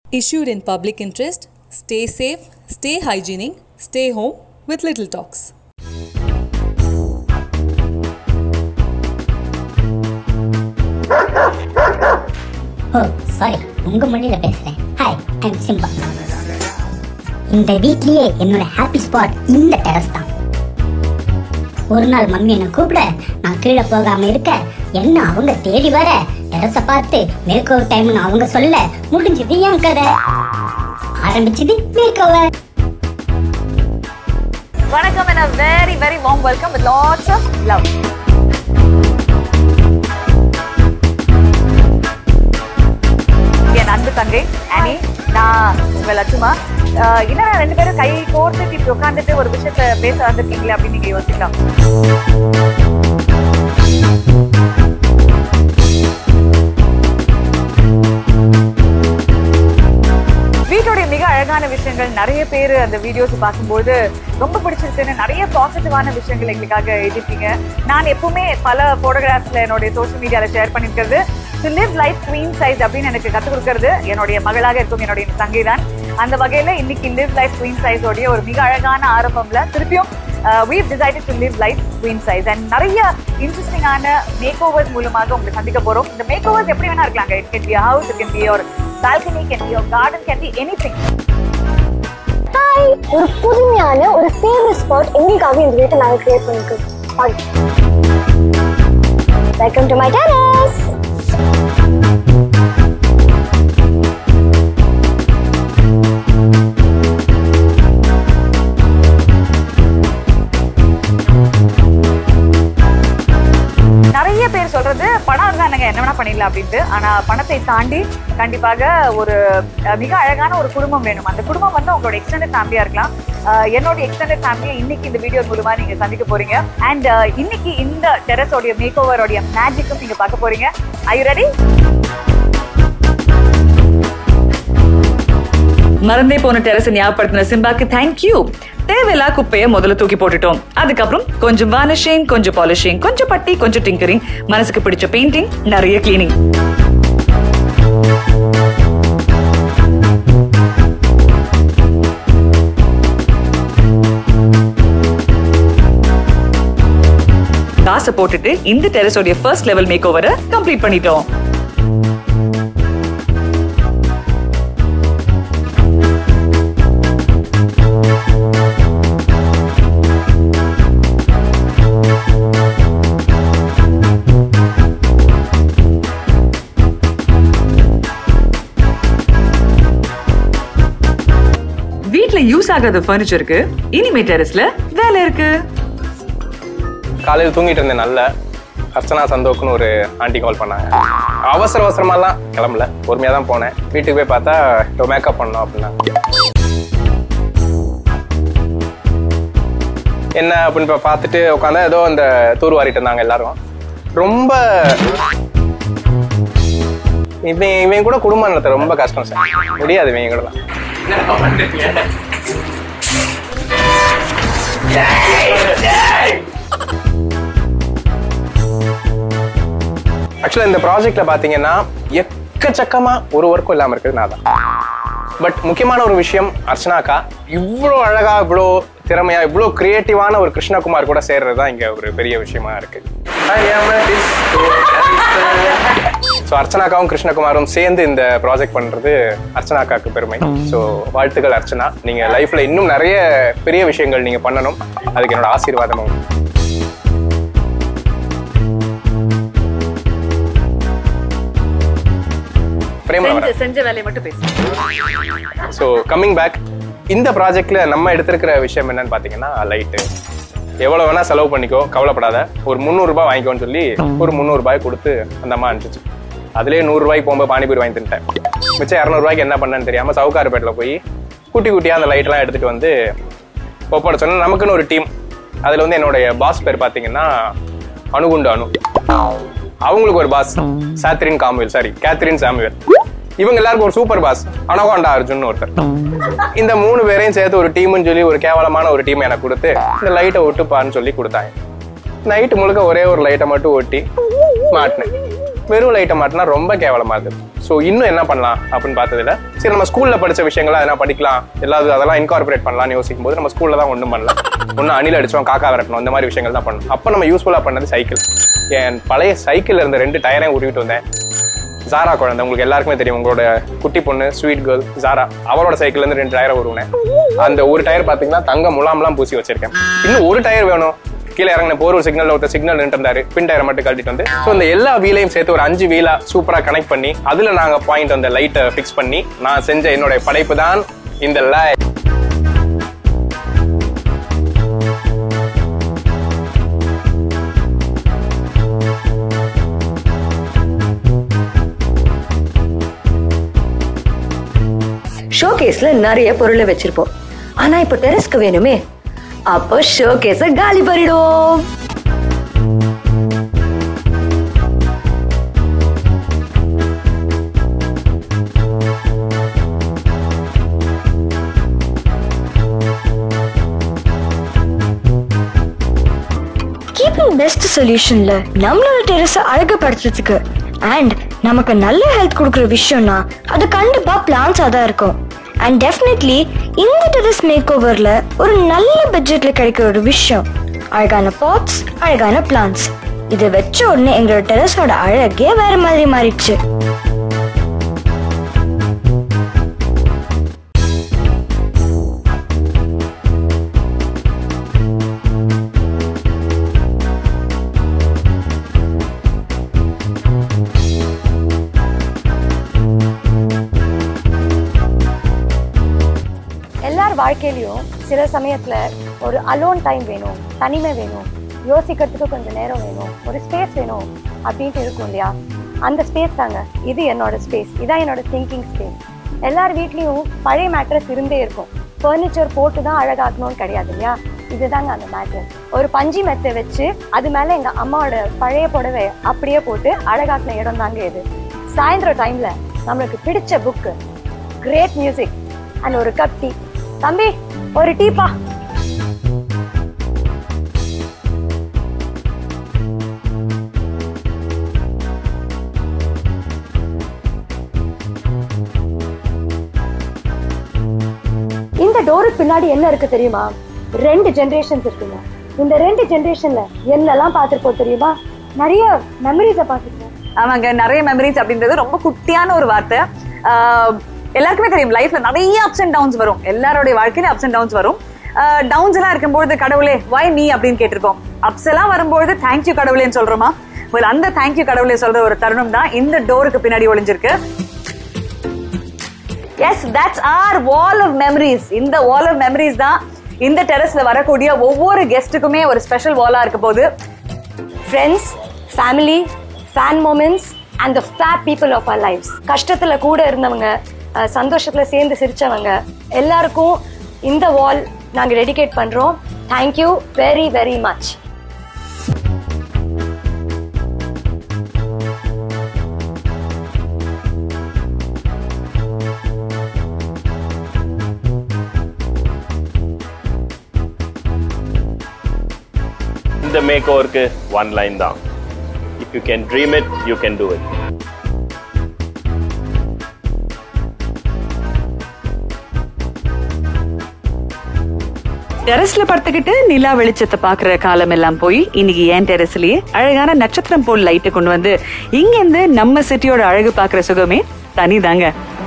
Issued in public interest, stay safe, stay hygienic, stay home with Little Talks. Oh sorry உங்க மொழியில பேசுறேன் hi I'm Simba இந்த வீட்லயே என்னோட ஹாப்பி ஸ்பாட் இந்த டெரஸ் தான் ஒரு நாள் மம்மி என்னை கூப்பிட நான் கீழே போகாம இருக்க என்ன அவங்க தேடி வர டெரஸை பார்த்து மேக் ஓவர் டைம்னு அவங்க சொல்ல முடிஞ்சது என் கதை ஆரம்பிச்சது மேக் ஓவர் வணக்கம் and a very very warm welcome with lots of love என் அன்பு தங்கை அனி நான் உங்க லட்சுமா அஹ் என்னடா ரெண்டு பேரும் கை கோர்த்துட்டு இப்படி உட்காந்துட்டு ஒரு விஷயத்த பேச வந்திருக்கீங்களே அப்படின்னு நீங்க யோசிக்கலாம் வீட்டுடைய மிக அழகான விஷயங்கள் நிறைய பேர் அந்த வீடியோஸ் பார்க்கும்போது ரொம்ப பிடிச்சிருக்குன்னு நிறைய பாசிட்டிவான விஷயங்கள் எங்களுக்காக எழுதிருக்கீங்க நான் எப்பவுமே பல போட்டோகிராஃப்ஸ்ல என்னுடைய சோஷியல் மீடியால ஷேர் பண்ணிருக்கிறது to live life queen size அப்படின்னு எனக்கு கற்றுக் கொடுக்கறது என்னுடைய மகளாக இருக்கும் என்னுடைய தங்கை தான் அந்த வகையில இன்னைக்கு லிவ் லைஃப் குவீன் சைஸ் உடைய ஒரு மிக அழகான ஆரம்பம்ல திருப்பியும் we've decided to live life queen size and நிறைய இன்ட்ரெஸ்டிங்கான மேக் ஓவர்ஸ் மூலமாக உங்களை சந்திக்க போறோம் இந்த மேக் ஓவர்ஸ் எப்படி வேணா இருக்கலாங்க it can be house it can be ஒரு பால்கனி கேன் பி ஒரு garden can be anything hi ஒரு புதுமையான ஒரு ஃபேவரட் ஸ்பாட் எங்களுக்காக இந்த வீட்டை நாங்கள் கிரியேட் பண்ணிருக்கோம் வெல்கம் டு மை டெரஸ் நிறைய பேர் சொல்றது பணம் இருந்தாங்க என்ன வேணா பண்ணிடலாம் அப்படின்ட்டு ஆனா பணத்தை தாண்டி கண்டிப்பாக ஒரு அஹ், மிக அழகான ஒரு குடும்பம் வேணும் அந்த குடும்பம் வந்து உங்களோட எக்ஸ்டெண்டட் ஃபேமிலியா இருக்கலாம் அஹ், என்னோட எக்ஸ்டெண்டட் ஃபேமிலியை இன்னைக்கு இந்த வீடியோ மூலமா நீங்க சந்திக்க போறீங்க அண்ட் இன்னைக்கு இந்த டெரஸோடைய மேக் ஓவரோடைய மேஜிக்கும் நீங்க பார்க்க போறீங்க ஐ ரெடி மறந்தே போன டெரஸ் ஞாபகப்படுத்தின சிம்பாக்கு தேங்க்யூ தேவையில்லா குப்பையை முதல்ல தூக்கி போட்டுட்டோம் அதுக்கப்புறம் கொஞ்சம் வானிஷிங் கொஞ்சம் பாலிஷிங் கொஞ்சம் பட்டி கொஞ்சம் டிங்கரிங் மனசுக்கு பிடிச்ச பெயிண்டிங் நிறைய கிளீனிங் காசை போட்டுட்டு இந்த டெரஸோடைய ஃபர்ஸ்ட் லெவல் மேக் ஓவரை கம்ப்ளீட் பண்ணிட்டோம் வீட்ல யூஸ் ஆகாத ஃபர்னிச்சருக்கு இனிமே டெரஸ்ல வேலை இருக்கு காலையில் தூங்கிட்டு இருந்தேன் நல்ல அர்ச்சனா சந்தோக்குன்னு ஒரு ஆண்டி கால் பண்ணாங்க அவசர அவசரமாலாம் கிளம்பல பொறுமையாக தான் போனேன் வீட்டுக்கு போய் பார்த்தா இப்போ மேக்கப் பண்ணோம் அப்படின்னாங்க என்ன அப்படின்னு இப்போ பார்த்துட்டு உட்காந்தா ஏதோ அந்த தூர் வாரிட்டு இருந்தாங்க எல்லாரும் ரொம்ப இவன் இவன் கூட குடும்பம் நடத்த ரொம்ப கஷ்டம் சார் முடியாது இவன் கூட ஆக்சுவலாக இந்த ப்ராஜெக்ட்ல பார்த்தீங்கன்னா எக்கச்சக்கமா ஒரு ஒர்க்கும் இல்லாமல் இருக்குது நான் தான் பட் முக்கியமான ஒரு விஷயம் அர்ச்சனாக்கா இவ்வளோ அழகா இவ்வளோ திறமையா இவ்வளோ கிரியேட்டிவான ஒரு கிருஷ்ணகுமார் கூட சேர்றது தான் இங்க ஒரு பெரிய விஷயமா இருக்கு ஸோ அர்ச்சனாக்காவும் கிருஷ்ணகுமாரும் சேர்ந்து இந்த ப்ராஜெக்ட் பண்றது அர்ச்சனாக்காக்கு பெருமை ஸோ வாழ்த்துக்கள் அர்ச்சனா நீங்க லைஃப்ல இன்னும் நிறைய பெரிய விஷயங்கள் நீங்க பண்ணணும் அதுக்கு என்னோட ஆசீர்வாதமும் பிரேமலா வரேன். செஞ்ச வேலையை மட்டும் பேசு ஸோ கம்மிங் பேக் இந்த ப்ராஜெக்ட்ல நம்ம எடுத்திருக்கிற விஷயம் என்னன்னு பார்த்தீங்கன்னா லைட்டு எவ்வளோ வேணா செலவு பண்ணிக்கோ கவலைப்படாத ஒரு முந்நூறுரூபா வாங்கிக்கோன்னு சொல்லி ஒரு முந்நூறுபாய் கொடுத்து அந்த அம்மா அனுப்பிச்சு அதுலேயே நூறுரூவாய்க்கு போகும்போது பானிபூரி வாங்கி தின்ட்டேன் மிச்சம் இரநூறுவாய்க்கு என்ன பண்ணேன்னு தெரியாமல் சவுகார்பேட்டில் போய் குட்டி குட்டியாக அந்த லைட்லாம் எடுத்துகிட்டு வந்து ஒப்பட சொன்னா நமக்குன்னு ஒரு டீம் அதில் வந்து என்னுடைய பாஸ் பேர் பார்த்தீங்கன்னா அணுகுண்டு அணு அவங்களுக்கு ஒரு பாஸ் சாத்ரின் காமுவேல் சாரி கேத்ரின் சாமுவேல் இவங்க எல்லாருக்கும் ஒரு சூப்பர் பாஸ் அனகோண்டா அர்ஜுன் ஒருத்தர் இந்த மூணு பேரையும் சேர்த்து ஒரு டீம்னு சொல்லி ஒரு கேவலமான ஒரு டீம் எனக்கு கொடுத்து இந்த லைட்டை ஒட்டுப்பான்னு சொல்லி கொடுத்தாங்க நைட்டு முழுக்க ஒரே ஒரு லைட்டை மட்டும் ஒட்டி மாட்டினேன் வெறும் லைட்டை மாட்டினா ரொம்ப கேவலமா இருக்குது ஸோ இன்னும் என்ன பண்ணலாம் அப்படின்னு பார்த்ததுல சரி நம்ம ஸ்கூல்ல படிச்ச விஷயங்களை அதெல்லாம் படிக்கலாம் எல்லாரும் அதெல்லாம் இன்கார்பரேட் பண்ணலாம்னு யோசிக்கும் போது நம்ம ஸ்கூல்ல தான் ஒன்றும் பண்ணல ஒன்றும் அணில் அடிச்சோம் காக்கா விரட்டணும் இந்த மாதிரி விஷயங்கள் தான் பண்ணணும் அப்போ நம்ம யூஸ்ஃபுல்லாக பண்ணது சைக்கிள் என் பழைய சைக்கிள்ல இருந்த ரெண்டு டயரையும் உருவிட்டு வந்தேன் ஜாரா குழந்தை உங்களுக்கு எல்லாருக்குமே தெரியும் உங்களோட குட்டி பொண்ணு ஸ்வீட் கேர்ள் ஜாரா அவளோட சைக்கிள்ல இருந்து ரெண்டு டயரை உருவினேன் அந்த ஒரு டயர் பாத்தீங்கன்னா தங்க முலாம்லாம் பூசி வச்சிருக்கேன் இன்னும் ஒரு டயர் வேணும் கீழே இறங்கின போர் ஒரு சிக்னல் ஒருத்தர் சிக்னல் நின்று இருந்தாரு பின் டயரை மட்டும் கழட்டிட்டு வந்து ஸோ இந்த எல்லா வீலையும் சேர்த்து ஒரு அஞ்சு வீலா சூப்பரா கனெக்ட் பண்ணி அதுல நாங்க பாயிண்ட் அந்த லைட்டை ஃபிக்ஸ் பண்ணி நான் செஞ்ச என்னுடைய படைப்பு தான் இந்த லைட் ஷோகேஸ்ல நிறைய பொருளை வச்சிருப்போம் ஆனா இப்ப டெரஸ்க்கு வேணுமே அப்போ ஷோகேஸ காலி பண்ணிடுவோம் கீப்பிங் பெஸ்ட் சொல்யூஷன்ல நம்மளோட டெரஸை அழகுபடுத்துறதுக்கு அண்ட் நமக்கு நல்ல ஹெல்த் கொடுக்குற விஷயம்னா அது கண்டிப்பா பிளான்ஸா தான் இருக்கும் அண்ட் டெஃபினெட்லி இந்த டெரஸ் மேக் ஓவர்ல ஒரு நல்ல பட்ஜெட்ல கிடைக்கிற ஒரு விஷயம் அழகான பாட்ஸ் அழகான பிளான்ஸ் இதை வச்ச உடனே எங்களோட டெரஸோட அழகே வேற மாதிரி மாறிடுச்சு எல்லார் வாழ்க்கையிலயும் சில சமயத்துல ஒரு அலோன் டைம் வேணும் தனிமை வேணும் யோசிக்கிறதுக்கு கொஞ்சம் நேரம் வேணும் ஒரு ஸ்பேஸ் வேணும் அப்படின்ட்டு இருக்கும் இல்லையா அந்த ஸ்பேஸ் தாங்க இது என்னோட ஸ்பேஸ் இதான் என்னோட திங்கிங் ஸ்பேஸ் எல்லார் வீட்லயும் பழைய மேட்ரஸ் இருந்தே இருக்கும் ஃபர்னிச்சர் போட்டு தான் அழகாக்கணும்னு கிடையாது இல்லையா இதுதாங்க அந்த மேட்ரஸ் ஒரு பஞ்சு மெத்தை வச்சு அது மேல எங்க அம்மாவோட பழைய புடவை அப்படியே போட்டு அழகாக்கின இடம் தாங்க இது சாயந்தரம் டைம்ல நம்மளுக்கு பிடிச்ச புக்கு கிரேட் மியூசிக் அண்ட் ஒரு கப் டீ தம்பி ஒரு டீப்பா இந்த டோருக்கு பின்னாடி என்ன இருக்கு தெரியுமா ரெண்டு ஜெனரேஷன்ஸ் இருக்குங்க இந்த ரெண்டு ஜெனரேஷன்ல என்னெல்லாம் பார்த்திருப்போம் தெரியுமா நிறைய மெமரிஸை பார்த்திருப்போம் ஆமாங்க நிறைய மெமரிஸ் அப்படின்றது ரொம்ப குட்டியான ஒரு வார்த்தை ஆஹ் எல்லாருக்குமே தெரியும் லைஃப்ல நிறைய அப்ஸ் அண்ட் டவுன்ஸ் வரும் எல்லாரோடைய வாழ்க்கையில அப்ஸ் அண்ட் டவுன்ஸ் வரும் டவுன்ஸ் எல்லாம் இருக்கும்போது கடவுளே வை மீ அப்படின்னு கேட்டிருக்கோம் அப்ஸ் எல்லாம் வரும்போது தேங்க்யூ கடவுளேன்னு சொல்றோமா well அந்த தேங்க்யூ கடவுளே சொல்ற ஒரு தருணம் தான் இந்த டோருக்கு பின்னாடி ஒளிஞ்சிருக்கு yes that's our wall of memories இந்த வால் ஆஃப் மெமரிஸ் தான் இந்த டெரஸ்ல வரக்கூடிய ஒவ்வொரு கெஸ்ட்டுக்குமே ஒரு ஸ்பெஷல் வாலா இருக்க போகுது friends family fan moments and the fab people of our lives கஷ்டத்துல கூட இருந்தவங்க அஹ், சந்தோஷத்துல சேர்ந்து சிரிச்சவங்க எல்லாருக்கும் இந்த வால் நாங்க டெடிகேட் பண்றோம் தேங்க்யூ வெரி வெரி மச் இந்த மேக் ஓவருக்கு ஒன் லைன் தான் if you can dream it you can do it டெரஸ்ல படுத்துக்கிட்டு நிலா வெளிச்சத்தை பாக்குற காலம் எல்லாம் போய் இன்னைக்கு ஏன் டெரஸ்லயே அழகான நட்சத்திரம் போல் லைட்டை கொண்டு வந்து இங்க இருந்து நம்ம சிட்டியோட அழகு பாக்குற சுகமே தனிதாங்க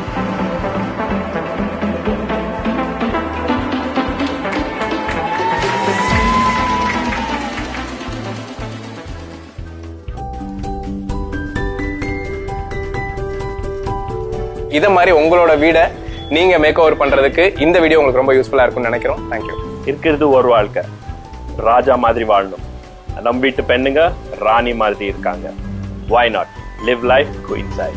இதை மாதிரி உங்களோட வீடை நீங்க மேக் ஓவர் பண்றதுக்கு இந்த வீடியோ உங்களுக்கு ரொம்ப யூஸ்ஃபுல்லா இருக்கும்னு நினைக்கிறோம் தேங்க்யூ இருக்கிறது ஒரு வாழ்க்கை ராஜா மாதிரி வாழணும் நம் வீட்டு பெண்ணுங்க ராணி மாதிரி இருக்காங்க why not live life coincide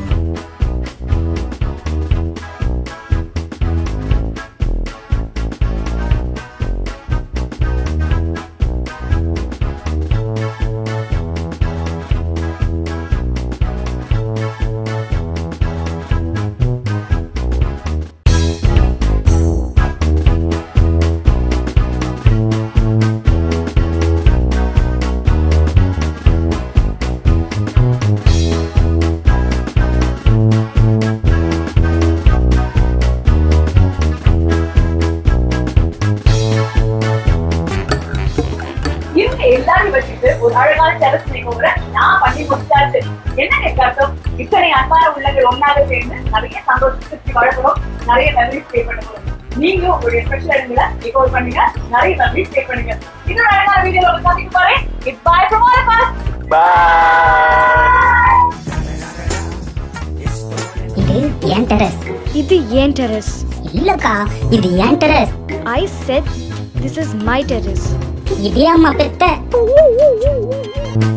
சேர்ந்து ஒரு அழகான டெரஸ் மேக்கோவரை நான் பண்ணி முடிச்சாச்சு என்ன அர்த்தம் இத்தனை அன்பான உள்ளங்கள் ஒன்னாக சேர்ந்து நிறைய சந்தோஷத்தை சுற்றி வளர்க்கணும் நிறைய மெமரிஸ் பே பண்ண போறோம் நீங்க உங்களுடைய ஸ்பெஷல் இடங்களை மேக் பண்ணுங்க நிறைய மெமரிஸ் பே பண்ணுங்க இன்னொரு அழகான வீடியோல வந்து சந்திக்க போறேன் it's bye from all of us இது என் டெரஸ் இது ஏன் டெரஸ் இல்லக்கா இது என் terrace I said this is my terrace இதே அம்மா பெத்த